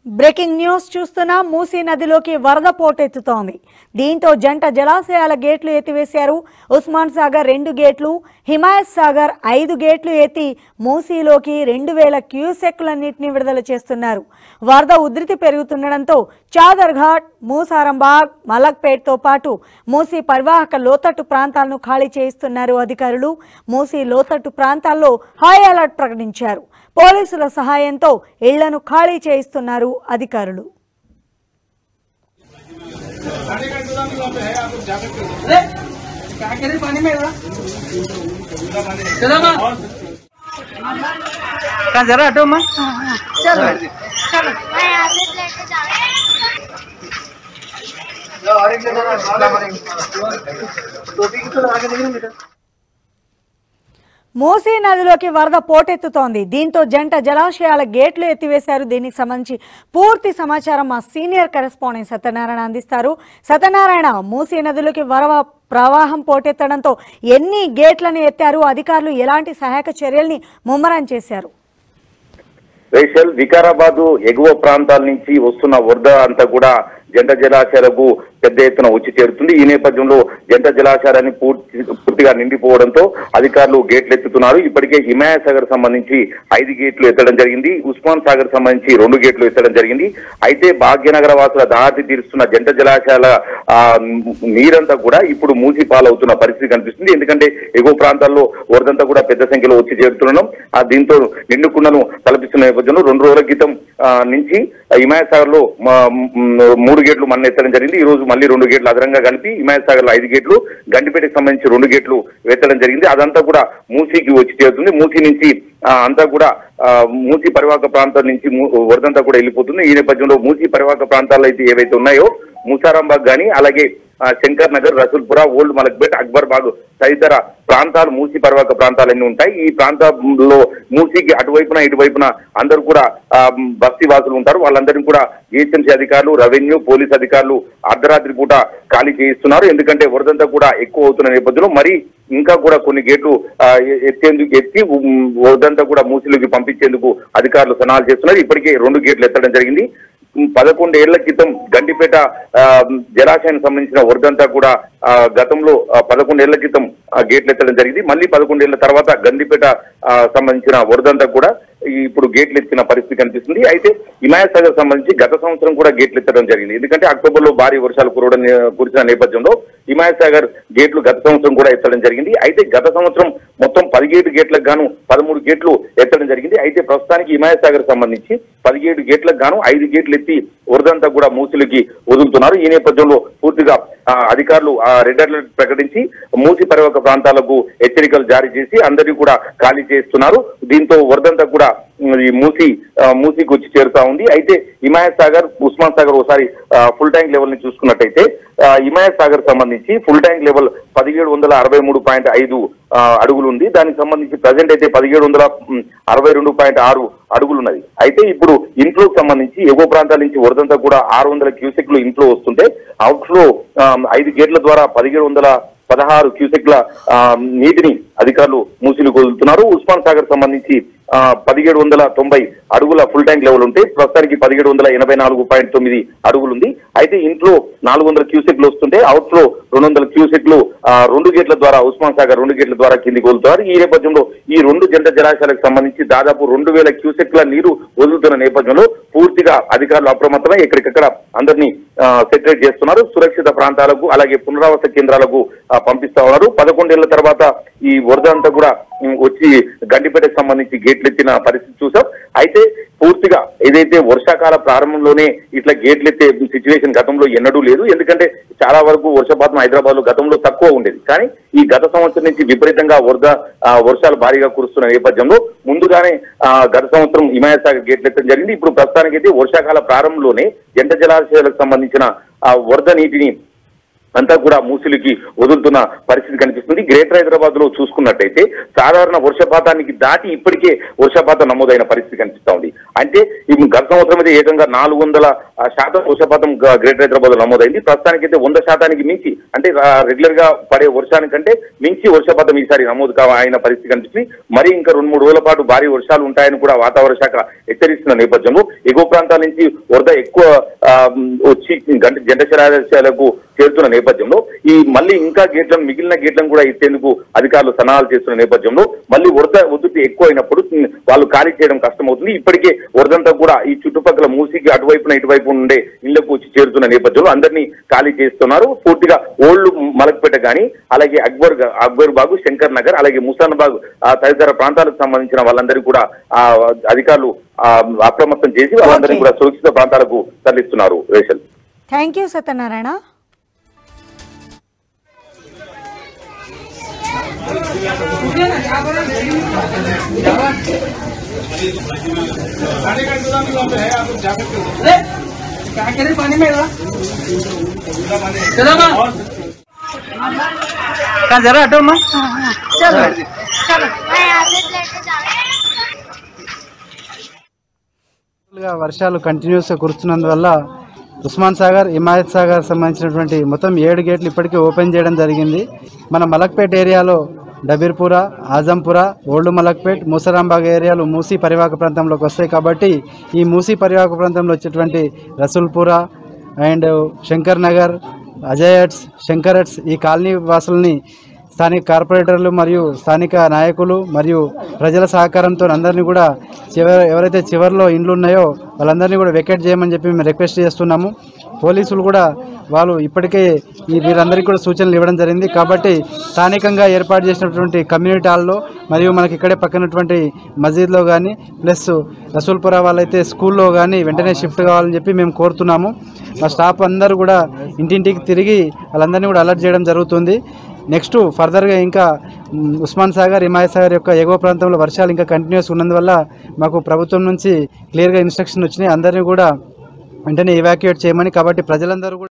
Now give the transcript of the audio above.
Breaking news చూస్తున్నా మూసీ నదిలోకి వరద పోటెత్తుతోంది దీంతో జంట జలాశయాల గేట్లు ఎత్తివేశారు ఉస్మాన్ సాగర్ రెండు గేట్లు హిమాయత్ సాగర్ ఐదు గేట్లు ఎత్తి మూసీలోకి రెండు వేల క్యూసెక్లన్నింటినీ విడుదల చేస్తున్నారు వరద ఉధృతి పెరుగుతుండడంతో చాదర్ఘాట్ మూసారంబాగ్ మలక్పేట్తో పాటు మూసీ పరివాహక లోతట్టు ప్రాంతాలను ఖాళీ చేయిస్తున్నారు అధికారులు మూసీ లోతట్టు ప్రాంతాల్లో హై అలర్ట్ ప్రకటించారు పోలీసుల సహాయంతో ఇళ్లను ఖాళీ చేయిస్తున్నారు అధికారులు अरे क्या करे पानी में यार चलो माँ कहाँ जरा हटो माँ चलो चलो मैं यहाँ से लेके जा रहा टोपी की तो लगा के देखिए बेटा మూసీ నదిలోకి వరద పోటెత్తుతోంది దీంతో జంట జలాశయాల గేట్లు ఎత్తివేశారు దీనికి సంబంధించి పూర్తి సమాచారం మా సీనియర్ కరెస్పాండెంట్ సత్యనారాయణ అందిస్తారు సత్యనారాయణ మూసీ నదిలోకి వరవ ప్రవాహం పోటెత్తడంతో ఎన్ని గేట్లను ఎత్తారు అధికారులు ఎలాంటి సహాయక చర్యల్ని ముమ్మరం చేశారు రేషల్ వికారాబాద్ ఎగువ ప్రాంతాల నుంచి వస్తున్న వరద అంతా కూడా జంట జలాశయాలకు పెద్ద ఎత్తున వచ్చి చేరుతుంది ఈ నేపథ్యంలో జంట జలాశయాలని పూర్తి పూర్తిగా నిండిపోవడంతో అధికారులు గేట్లు ఎత్తుతున్నారు ఇప్పటికే హిమాయ సాగర్ సంబంధించి ఐదు గేట్లు ఎత్తడం జరిగింది ఉస్మాన్ సాగర్ సంబంధించి రెండు గేట్లు ఎత్తడం జరిగింది అయితే భాగ్యనగర వాసుల దాహతి తీరుస్తున్న జంట జలాశయాల ఆ, నీరంతా కూడా ఇప్పుడు మూసి పాలవుతున్న పరిస్థితి కనిపిస్తుంది ఎందుకంటే ఎగువ ప్రాంతాల్లో వరదంతా కూడా పెద్ద సంఖ్యలో వచ్చి చేరుతుండడం ఆ దీంతో నిండుకుండను తలపిస్తున్న నేపథ్యంలో రెండు రోజుల క్రితం ఆ, నుంచి హిమాయత్ సాగర్ లో మూడు గేట్లు మన్న ఎత్తడం జరిగింది ఈ రోజు మళ్ళీ రెండు గేట్లు అదనంగా కలిపి హిమాయత్ సాగర్ లో ఐదు గేట్లు గండిపేటకు సంబంధించి రెండు గేట్లు ఎత్తడం జరిగింది అదంతా కూడా మూసీకి వచ్చి చేరుతుంది మూసీ నుంచి ఆ, అంతా కూడా ఆ, మూసీ పరివాహక ప్రాంతం నుంచి మూ- వరదంతా కూడా వెళ్ళిపోతుంది ఈ నేపథ్యంలో మూసీ పరివాహక ప్రాంతాల్లో అయితే ఏవైతే ఉన్నాయో ముసారాంబాగ్ గాని అలాగే ఆ, శంకర్ నగర్ రసూల్పుర ఓల్డ్ మలక్బేట్ అక్బర్ బాగ్ తదితర ప్రాంతాలు మూసీ పరివాహక ప్రాంతాలన్నీ ఉంటాయి ఈ ప్రాంతంలో మూసీకి అటువైపున ఇటువైపున అందరూ కూడా ఆ, బస్తీ వాసులు ఉంటారు వాళ్ళందరినీ కూడా జిహెచ్ఎంసీ అధికారులు రెవెన్యూ పోలీస్ అధికారులు అర్ధరాత్రి పూట ఖాళీ చేయిస్తున్నారు ఎందుకంటే వరదంతా కూడా ఎక్కువ అవుతున్న నేపథ్యంలో మరి ఇంకా కూడా కొన్ని గేట్లు ఆ, ఎ- ఎత్తేందుకు ఎత్తి ఉమ్, వరదంతా కూడా మూసీలోకి పంపించేందుకు అధికారులు సన్నాహాలు చేస్తున్నారు ఇప్పటికే రెండు గేట్లు ఎత్తడం జరిగింది ఉమ్, పదకొండు ఏళ్ల క్రితం గండిపేట ఆ, జలాశయానికి సంబంధించిన వరదంతా కూడా ఆ, గతంలో ఆ, పదకొండేళ్ల క్రితం ఆ, గేట్లు ఎత్తడం జరిగింది మళ్ళీ పదకొండేళ్ల తర్వాత గండిపేట ఆ, సంబంధించిన వరదంతా కూడా ఈ ఇప్పుడు గేట్లు ఎత్తిన పరిస్థితి కనిపిస్తుంది అయితే హిమాయత్ సాగర్ సంబంధించి గత సంవత్సరం కూడా గేట్లు ఎత్తడం జరిగింది ఎందుకంటే అక్టోబర్ లో భారీ వర్షాలు కురవడం నే- కురిసిన నేపథ్యంలో హిమాయత్ సాగర్ గేట్లు గత సంవత్సరం కూడా ఎత్తడం జరిగింది అయితే గత సంవత్సరం మొత్తం పదిహేడు గేట్లకు గాను పదమూడు గేట్లు ఎత్తడం జరిగింది అయితే ప్రస్తుతానికి హిమాయత్ సాగర్ సంబంధించి పదిహేడు గేట్లకు గాను ఐదు గేట్లు ఎత్తి వరదంతా కూడా మూసిలకి వదులుతున్నారు ఈ నేపథ్యంలో పూర్తిగా ఆ, అధికారులు ఆ, రెడ్ అలర్ట్ ప్రకటించి మూసి పరివాహక ప్రాంతాలకు హెచ్చరికలు జారీ చేసి అందరినీ కూడా ఖాళీ చేస్తున్నారు దీంతో వరదంతా కూడా ఉమ్, ఈ మూసి ఆ, మూసికి వచ్చి చేరుతా ఉంది అయితే హిమాయత్ సాగర్ ఉస్మాన్ సాగర్ ఒకసారి ఫుల్ ట్యాంక్ లెవెల్ ని చూసుకున్నట్టయితే ఆ, హిమాయత్ సాగర్ సంబంధించి ఫుల్ ట్యాంక్ లెవెల్ పదిహేడు వందల అరవై మూడు పాయింట్ ఐదు ఆ, అడుగులు ఉంది దానికి సంబంధించి ప్రజెంట్ అయితే పదిహేడు వందల ఉమ్, అరవై రెండు పాయింట్ ఆరు అడుగులు ఉన్నది అయితే ఇప్పుడు ఇన్ఫ్లోకి సంబంధించి ఎగువ ప్రాంతాల నుంచి వరదంతా కూడా ఆరు వందల క్యూసెక్లు ఇన్ఫ్లో వస్తుంటే అవుట్ఫ్లో ఆ, ఐదు గేట్ల ద్వారా పదిహేడు వందల పదహారు క్యూసెక్ల ఆ, నీటిని అధికారులు మూసిలు వదులుతున్నారు ఉస్మాన్ సాగర్ సంబంధించి ఆ, పదిహేడు వందల తొంభై అడుగుల ఫుల్ ట్యాంక్ లెవెల్ ఉంటే ప్రస్తుతానికి పదిహేడు వందల ఎనభై నాలుగు పాయింట్ తొమ్మిది అడుగులు ఉంది అయితే ఇంట్లో నాలుగు వందల క్యూసెక్లు వస్తుంటే అవుట్ ఫ్లో రెండు వందల క్యూసెక్లు ఆ, రెండు గేట్ల ద్వారా ఉస్మాన్ సాగర్ రెండు గేట్ల ద్వారా కిందికి వదులుతున్నారు ఈ నేపథ్యంలో ఈ రెండు జంట జలాశయాలకు సంబంధించి దాదాపు రెండు వేల క్యూసెక్ల నీరు వదులుతున్న నేపథ్యంలో పూర్తిగా అధికారులు అప్రమత్తమై ఎక్కడికక్కడ అందరినీ సెటరేట్ చేస్తున్నారు సురక్షిత ప్రాంతాలకు అలాగే పునరావాస కేంద్రాలకు ఆ, పంపిస్తా ఉన్నారు పదకొండేళ్ల తర్వాత ఈ వరద అంతా కూడా ఉమ్, వచ్చి గండిపేటకు సంబంధించి గేట్లు ఎత్తిన పరిస్థితి చూసాం అయితే పూర్తిగా ఏదైతే వర్షాకాల ప్రారంభంలోనే ఇట్లా గేట్లు ఎత్తే సిచ్యువేషన్ గతంలో ఎన్నడూ లేదు ఎందుకంటే చాలా వరకు వర్షపాతం హైదరాబాద్ లో గతంలో తక్కువ ఉండేది కానీ ఈ గత సంవత్సరం నుంచి విపరీతంగా వరద ఆ, వర్షాలు భారీగా కురుస్తున్న నేపథ్యంలో ముందుగానే ఆ, గత సంవత్సరం హిమాయత్ సాగర్ గేట్లు ఎత్తడం జరిగింది ఇప్పుడు ప్రస్తుతానికైతే వర్షాకాల ప్రారంభంలోనే జంట జలాశయాలకు సంబంధించిన ఆ వరద నీటిని అంతా కూడా మూసిలికి వదులుతున్న పరిస్థితి కనిపిస్తుంది గ్రేటర్ హైదరాబాద్ లో చూసుకున్నట్టయితే సాధారణ వర్షపాతానికి దాటి ఇప్పటికే వర్షపాతం నమోదైన పరిస్థితి కనిపిస్తా ఉంది అంటే ఈ గత సంవత్సరం అయితే ఏకంగా నాలుగు వందల ఆ, శాతం వర్షపాతం గ- గ్రేటర్ హైదరాబాద్ లో నమోదైంది ప్రస్తుతానికి అయితే వంద శాతానికి మించి అంటే రెగ్యులర్ గా పడే వర్షానికంటే మించి వర్షపాతం ఈసారి నమోదు కా అయిన పరిస్థితి కనిపిస్తుంది మరి ఇంకా రెండు మూడు రోజుల పాటు భారీ వర్షాలు ఉంటాయని కూడా వాతావరణ శాఖ హెచ్చరిస్తున్న నేపథ్యంలో ఎగువ ప్రాంతాల నుంచి వరద ఎక్కువ ఆ, వచ్చి గంట జంట జలాశయాలకు చేరుతున్న నేపథ్యంలో ఈ మళ్ళీ ఇంకా గేట్లను మిగిలిన గేట్లను కూడా ఎత్తేందుకు అధికారులు సన్నాహాలు చేస్తున్న నేపథ్యంలో మళ్ళీ వరద ఉధృతి ఎక్కువ అయినప్పుడు ఉమ్, వాళ్ళు ఖాళీ చేయడం కష్టమవుతుంది ఇప్పటికే వరదంతా కూడా ఈ చుట్టుపక్కల మూసికి అటువైపున ఇటువైపు ఉండే ఇళ్లకు వచ్చి చేరుతున్న నేపథ్యంలో అందరినీ ఖాళీ చేస్తున్నారు పూర్తిగా ఓల్డ్ మలక్పేట గాని అలాగే అక్బర్ గా- అక్బర్ బాగు శంకర్ నగర్ అలాగే ముసాన్ బాగ్ ఆ తదితర ప్రాంతాలకు సంబంధించిన వాళ్ళందరికీ కూడా ఆ అధికారులు ఆ, అప్రమత్తం చేసి వాళ్ళందరినీ Okay. కూడా సురక్షిత ప్రాంతాలకు తరలిస్తున్నారు రేషల్ థ్యాంక్ యూ సత్యనారాయణ अरे क्या करे पानी में था चलो बा का जरा हटो ना चलो चलो मैं यहाँ से लेके जा रहा గా వర్షాలు కంటిన్యూస్గా కురుస్తున్నందువల్ల ఉస్మాన్ సాగర్ హిమాయత్ సాగర్ సంబంధించినటువంటి మొత్తం ఏడు గేట్లు ఇప్పటికే ఓపెన్ చేయడం జరిగింది మన మలక్పేట్ ఏరియాలో డబీర్పుర ఆజంపుర ఓల్డ్ మలక్పేట్ మూసరాంబాగ్ ఏరియాలు మూసీ పరివాహక ప్రాంతంలోకి వస్తాయి కాబట్టి ఈ మూసీ పరివాహక ప్రాంతంలో వచ్చేటువంటి రసూల్పుర అండ్ శంకర్ నగర్ అజయట్స్ శంకరట్స్ ఈ కాలనీ వాసుల్ని స్థానిక కార్పొరేటర్లు మరియు స్థానిక నాయకులు మరియు ప్రజల సహకారంతో అందరినీ కూడా చివరి ఎవరైతే చివరిలో ఇండ్లు ఉన్నాయో వాళ్ళందరినీ కూడా వెకేట్ చేయమని చెప్పి మేము రిక్వెస్ట్ చేస్తున్నాము పోలీసులు కూడా వాళ్ళు ఇప్పటికే ఈ వీరందరికీ కూడా సూచనలు ఇవ్వడం జరిగింది కాబట్టి స్థానికంగా ఏర్పాటు చేసినటువంటి కమ్యూనిటీ హాల్లో మరియు మనకి ఇక్కడే పక్కనటువంటి మసీద్లో కానీ ప్లస్ రసూల్పుర వాళ్ళైతే స్కూల్లో కానీ వెంటనే షిఫ్ట్ కావాలని చెప్పి మేము కోరుతున్నాము మా స్టాఫ్ అందరూ కూడా ఇంటింటికి తిరిగి వాళ్ళందరినీ కూడా అలర్ట్ చేయడం జరుగుతుంది నెక్స్ట్ ఫర్దర్గా ఇంకా మ్, ఉస్మాన్ సాగర్ హిమాయత్ సాగర్ యొక్క ఎగువ ప్రాంతంలో వర్షాలు ఇంకా కంటిన్యూస్ ఉన్నందువల్ల మాకు ప్రభుత్వం నుంచి క్లియర్గా ఇన్స్ట్రక్షన్ వచ్చినాయి అందరినీ కూడా వెంటనే ఇవాక్యుయేట్ చేయమని కాబట్టి ప్రజలందరూ కూడా